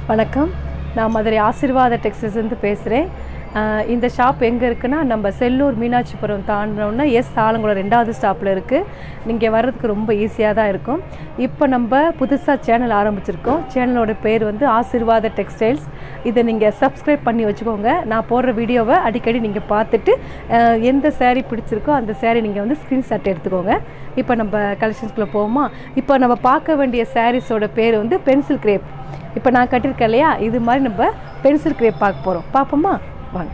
வணக்கம் நான் மதுரை ஆசீர்வாத டெக்ஸ்டைல்ஸ்லேருந்து பேசுகிறேன் இந்த ஷாப் எங்கே இருக்குன்னா நம்ம செல்லூர் மீனாட்சிபுரம் தாண்டினோன்னா எஸ் ஆலங்குளம் ரெண்டாவது ஸ்டாப்பில் இருக்குது நீங்கள் வர்றதுக்கு ரொம்ப ஈஸியாக தான் இருக்கும் இப்போ நம்ம புதுசாக சேனல் ஆரம்பிச்சிருக்கோம் சேனலோட பேர் வந்து ஆசீர்வாத டெக்ஸ்டைல்ஸ் இதை நீங்கள் சப்ஸ்கிரைப் பண்ணி வச்சுக்கோங்க நான் போடுற வீடியோவை அடிக்கடி நீங்கள் பார்த்துட்டு அஹ், எந்த saree பிடிச்சிருக்கோ அந்த saree நீங்கள் வந்து ஸ்க்ரீன்ஷாட் எடுத்துக்கோங்க இப்போ நம்ம கலெக்ஷன்ஸ்குள்ளே போவோமா இப்போ நம்ம பார்க்க வேண்டிய சாரீஸோட பேர் வந்து பென்சில் கிரேப் இப்போ நான் கட்டியிருக்கேன் இல்லையா இது மாதிரி நம்ம பென்சில் கிரேப் பார்க்க போகிறோம் பார்ப்போமா வாங்க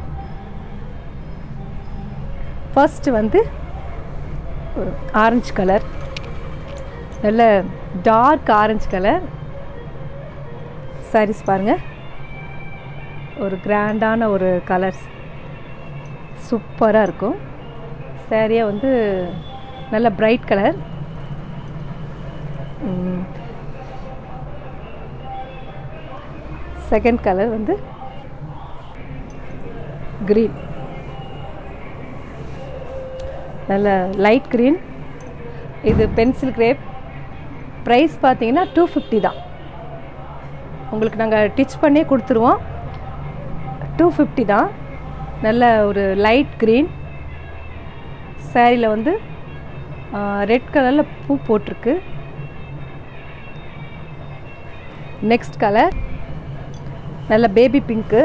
ஃபர்ஸ்ட் வந்து ஒரு ஆரஞ்சு கலர் நல்ல டார்க் ஆரஞ்சு கலர் சாரீஸ் பாருங்கள் ஒரு கிராண்டான ஒரு கலர்ஸ் சூப்பராக இருக்கும் சாரியாக வந்து நல்ல பிரைட் கலர் செகண்ட் கலர் வந்து க்ரீன் நல்ல லைட் க்ரீன் இது பென்சில் கிரேப் ப்ரைஸ் பார்த்தீங்கன்னா டூ ஃபிஃப்டி தான் உங்களுக்கு நாங்கள் டிச் பண்ணி கொடுத்துருவோம் டூ ஃபிஃப்டி தான் நல்ல ஒரு லைட் க்ரீன் சாரியில் வந்து ரெட் கலரில் பூ போட்டிருக்கு நெக்ஸ்ட் கலர் நல்ல பேபி பிங்க்கு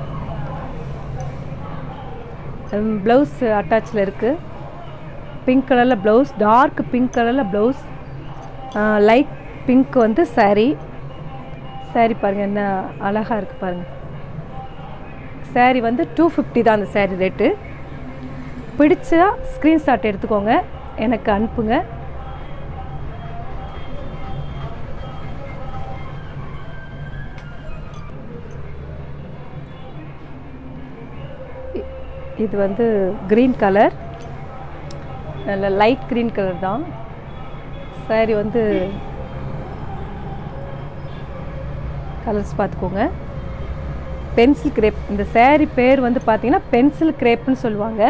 ப்ளவுஸ் அட்டாச்சில் இருக்குது பிங்க் கலரில் ப்ளவுஸ் டார்க் பிங்க் கலரில் ப்ளவுஸ் லைட் பிங்க் வந்து saree saree பாருங்கள் என்ன அழகாக இருக்குது பாருங்கள் saree வந்து டூ ஃபிஃப்டி தான் அந்த saree ரேட்டு பிடிச்சா ஸ்க்ரீன்ஷாட் எடுத்துக்கோங்க எனக்கு அனுப்புங்க இ- இது வந்து க்ரீன் கலர் நல்ல லைட் க்ரீன் கலர் தான் saree வந்து கலர்ஸ் பார்த்துக்கோங்க பென்சில் கிரேப் இந்த saree பேர் வந்து பார்த்தீங்கன்னா பென்சில் கிரேப்னு சொல்லுவாங்க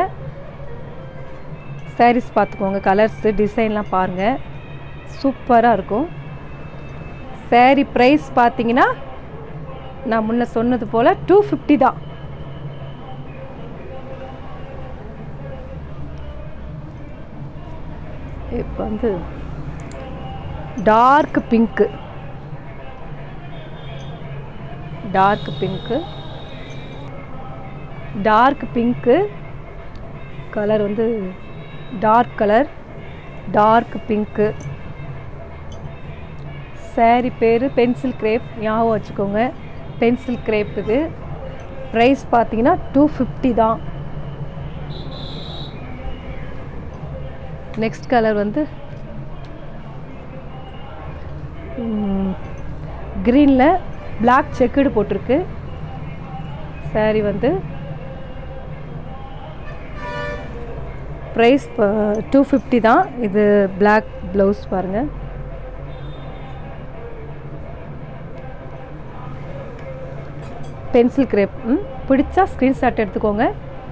sarees பார்த்துக்கோங்க கலர்ஸு டிசைன்லாம் பாருங்கள் சூப்பராக இருக்கும் saree ப்ரைஸ் பார்த்தீங்கன்னா நான் முன்ன சொன்னது போல் டூ ஃபிஃப்டி தான் இப்போ வந்து dark pink dark pink dark pink colour வந்து dark colour dark pink saree பேர் பென்சில் கிரேப் ஞாபகம் வச்சுக்கோங்க பென்சில் கிரேப் இது ப்ரைஸ் பார்த்தீங்கன்னா டூ ஃபிஃப்டி தான் நெக்ஸ்ட் கலர் வந்து க்ரீனில் பிளாக் செக்குடு போட்டிருக்கு saree வந்து ப்ரைஸ் டூ ஃபிஃப்டி தான் இது பிளாக் ப்ளவுஸ் பாருங்கள் பென்சில் கிரேப் ம் பிடிச்சா ஸ்க்ரீன்ஷாட் எடுத்துக்கோங்க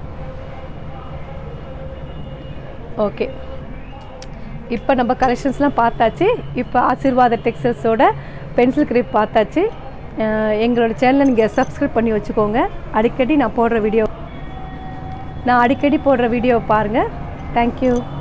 ஓகே இப்போ நம்ம கலெக்ஷன்ஸ்லாம் பார்த்தாச்சு இப்போ ஆசீர்வாத டெக்ஸ்டைல்ஸோட பென்சில் கிரேப் பார்த்தாச்சு அஹ் எங்களோட சேனலை நீங்கள் சப்ஸ்கிரைப் பண்ணி வச்சுக்கோங்க அடிக்கடி நான் போடுற வீடியோ நான் அடிக்கடி போடுற வீடியோவை பாருங்கள் தேங்க்யூ